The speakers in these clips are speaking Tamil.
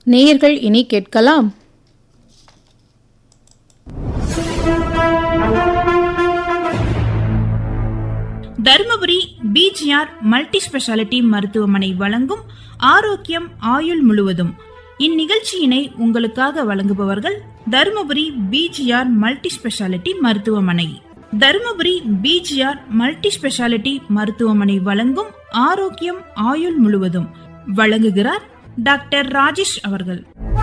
நேயர்கள் இனி கேட்கலாம் தருமபுரி பிஜிஆர் மல்டி ஸ்பெஷாலிட்டி மருத்துவமனை வழங்கும் ஆரோக்கியம் ஆயுள் முழுவதும் இந்நிகழ்ச்சியினை உங்களுக்காக வழங்குபவர்கள் தருமபுரி பிஜிஆர் மல்டி ஸ்பெஷாலிட்டி மருத்துவமனை தருமபுரி பிஜிஆர் மல்டி ஸ்பெஷாலிட்டி மருத்துவமனை வழங்கும் ஆரோக்கியம் ஆயுள் முழுவதும் வழங்குகிறார் டாக்டர் ராஜேஷ் அவர்கள்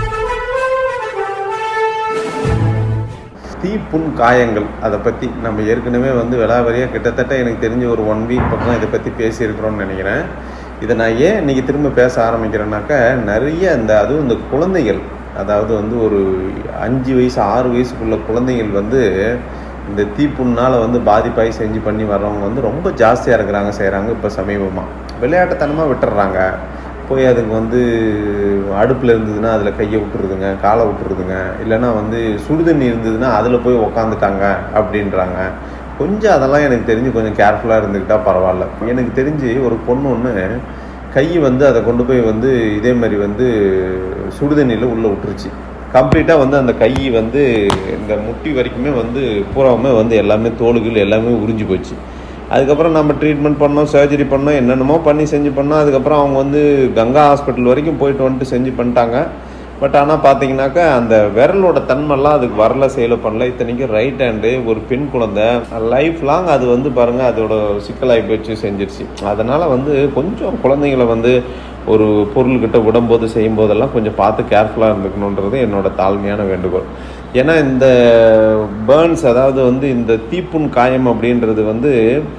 தீப்புண் காயங்கள் அதை பற்றி நம்ம ஏற்கனவே வந்து விலாவரியாக கிட்டத்தட்ட எனக்கு தெரிஞ்ச ஒரு ஒன் வீக் பக்கம் இதை பற்றி பேசியிருக்கிறோம்னு நினைக்கிறேன் இதை நான் ஏன் இன்றைக்கி திரும்ப பேச ஆரம்பிக்கிறேன்னாக்கா நிறைய இந்த அதுவும் இந்த குழந்தைகள் அதாவது வந்து ஒரு அஞ்சு வயசு ஆறு வயசுக்குள்ள குழந்தைகள் வந்து இந்த தீப்புண்ணால் வந்து பாதிப்பாய் செஞ்சு பண்ணி வர்றவங்க வந்து ரொம்ப ஜாஸ்தியாக இருக்கிறாங்க செய்கிறாங்க இப்போ சமீபமாக விளையாட்டுத்தனமாக விட்டுறாங்க போய் அதுக்கு வந்து அடுப்பில் இருந்ததுன்னா அதில் கையை விட்டுருதுங்க காலை விட்டுருதுங்க இல்லைன்னா வந்து சுடுதண்ணி இருந்ததுன்னா அதில் போய் உக்காந்துட்டாங்க அப்படின்றாங்க கொஞ்சம் அதெல்லாம் எனக்கு தெரிஞ்சு கொஞ்சம் கேர்ஃபுல்லாக இருந்துக்கிட்டால் பரவாயில்ல எனக்கு தெரிஞ்சு ஒரு பொண்ணு ஒன்று கை வந்து அதை கொண்டு போய் வந்து இதே மாதிரி வந்து சுடுதண்ணியில் உள்ளே விட்டுருச்சு கம்ப்ளீட்டாக வந்து அந்த கை வந்து இந்த முட்டி வரைக்குமே வந்து பூராவுமே வந்து எல்லாமே தோலுகள் எல்லாமே உறிஞ்சி போச்சு அதுக்கப்புறம் நம்ம ட்ரீட்மெண்ட் பண்ணோம் சர்ஜரி பண்ணோம் என்னென்னமோ பண்ணி செஞ்சு பண்ணோம் அதுக்கப்புறம் அவங்க வந்து கங்கா ஹாஸ்பிட்டல் வரைக்கும் போயிட்டு வந்துட்டு செஞ்சு பண்ணிட்டாங்க பட் ஆனால் பார்த்தீங்கன்னாக்கா அந்த விரலோட தன்மைலாம் அதுக்கு வரல செயல பண்ணல இத்தனைக்கும் ரைட் ஹேண்டு ஒரு பெண் குழந்தை லைஃப் லாங் அது வந்து பாருங்கள் அதோட சிக்கலாகி போச்சு செஞ்சிருச்சு அதனால் வந்து கொஞ்சம் குழந்தைங்களை வந்து ஒரு பொருள்கிட்ட விடும்போது செய்யும் போதெல்லாம் கொஞ்சம் பார்த்து கேர்ஃபுல்லாக இருந்துக்கணுன்றது என்னோட தாழ்மையான வேண்டுகோள் ஏன்னா இந்த பேர்ன்ஸ் அதாவது வந்து இந்த தீப்புண் காயம் அப்படின்றது வந்து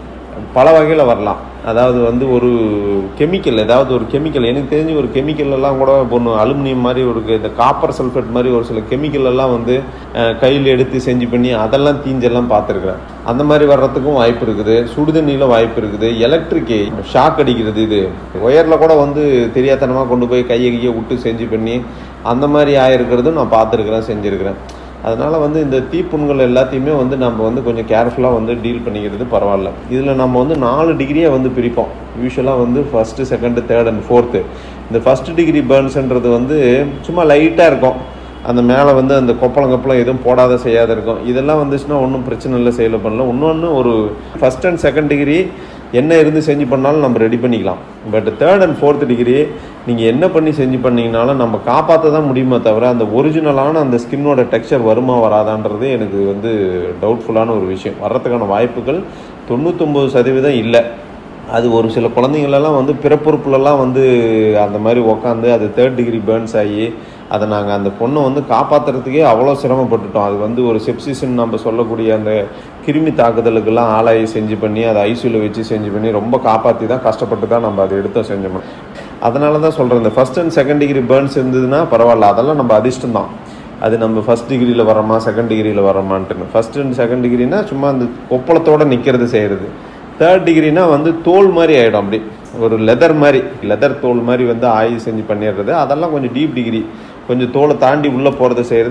பல வகையில் வரலாம் அதாவது வந்து ஒரு கெமிக்கல் ஏதாவது ஒரு கெமிக்கல் எனக்கு தெரிஞ்சு ஒரு கெமிக்கல் எல்லாம் கூட ஒன்று அலுமினியம் மாதிரி ஒரு இந்த காப்பர் சல்ஃபேட் மாதிரி ஒரு சில கெமிக்கல் எல்லாம் வந்து கையில் எடுத்து செஞ்சு பண்ணி அதெல்லாம் தீஞ்செல்லாம் பார்த்துருக்குறேன் அந்த மாதிரி வர்றதுக்கும் வாய்ப்பு இருக்குது சுடுதண்ணியில் வாய்ப்பு இருக்குது எலக்ட்ரிக் ஷாக் அடிக்கிறது இது ஒயரில் கூட வந்து தெரியாதனமாக கொண்டு போய் கையை கையை விட்டு செஞ்சு பண்ணி அந்த மாதிரி ஆயிருக்கிறதும் நான் பார்த்துருக்குறேன் செஞ்சுருக்கிறேன் அதனால் வந்து இந்த தீப்புண்கள் எல்லாத்தையுமே வந்து நம்ம வந்து கொஞ்சம் கேர்ஃபுல்லாக வந்து டீல் பண்ணிக்கிறது பரவாயில்ல இதில் நம்ம வந்து நாலு டிகிரியாக வந்து பிரிப்போம் யூஸ்வலாக வந்து first second third and fourth இந்த ஃபஸ்ட் டிகிரி பேர்ன்ஸ்ன்றது வந்து சும்மா லைட்டாக இருக்கும் அந்த மேலே வந்து அந்த கொப்பளம் கொப்பளம் எதுவும் போடாத செய்யாத இருக்கும் இதெல்லாம் வந்துச்சுன்னா ஒன்றும் பிரச்சனை இல்லை செயல பண்ணல இன்னொன்று ஒரு ஃபஸ்ட் அண்ட் செகண்ட் டிகிரி என்ன இருந்து செஞ்சு பண்ணாலும் நம்ம ரெடி பண்ணிக்கலாம் but third and fourth degree நீங்கள் என்ன பண்ணி செஞ்சு பண்ணீங்கனாலும் நம்ம காப்பாற்ற தான் முடியுமே தவிர அந்த ஒரிஜினலான அந்த ஸ்கின்னோட டெக்ஸ்சர் வருமா வராதான்றது எனக்கு வந்து டவுட்ஃபுல்லான ஒரு விஷயம் வர்றதுக்கான வாய்ப்புகள் தொண்ணூத்தொம்பது சதவீதம் இல்லை அது ஒரு சில குழந்தைங்களெல்லாம் வந்து பிறப்புறுப்புலலாம் வந்து அந்த மாதிரி உக்காந்து அது தேர்ட் டிகிரி பேர்ன்ஸ் ஆகி அதை நாங்கள் அந்த பொண்ணை வந்து காப்பாற்றுறதுக்கே அவ்வளோ சிரமப்பட்டுட்டோம் அது வந்து ஒரு செப்சிஸ்ன்னு நம்ம சொல்லக்கூடிய அந்த கிருமி தாக்குதலுக்கெல்லாம் ஆளாகி செஞ்சு பண்ணி அதை ஐசியூவில் வச்சு செஞ்சு பண்ணி ரொம்ப காப்பாற்றி தான் கஷ்டப்பட்டு தான் நம்ம அதை எடுத்தோம் செஞ்சோம் அதனால தான் சொல்கிறேன் இந்த first and second degree burns இருந்ததுன்னா பரவாயில்ல அதெல்லாம் நம்ம அதிர்ஷ்டம் தான் அது நம்ம ஃபஸ்ட் டிகிரியில் வரோமா செகண்ட் டிகிரியில் வரோமான்ட்டுன்னு ஃபஸ்ட் அண்ட் செகண்ட் டிகிரினா சும்மா அந்த கொப்பளத்தோடு நிற்கிறது செய்கிறது தேர்ட் டிகிரினா வந்து தோல் மாதிரி ஆகிடும் அப்படி ஒரு லெதர் மாதிரி லெதர் தோல் மாதிரி வந்து ஆயி செஞ்சு பண்ணிடுறது அதெல்லாம் கொஞ்சம் டீப் டிகிரி கொஞ்சம் தோலை தாண்டி உள்ளே போகிறத செய்கிறது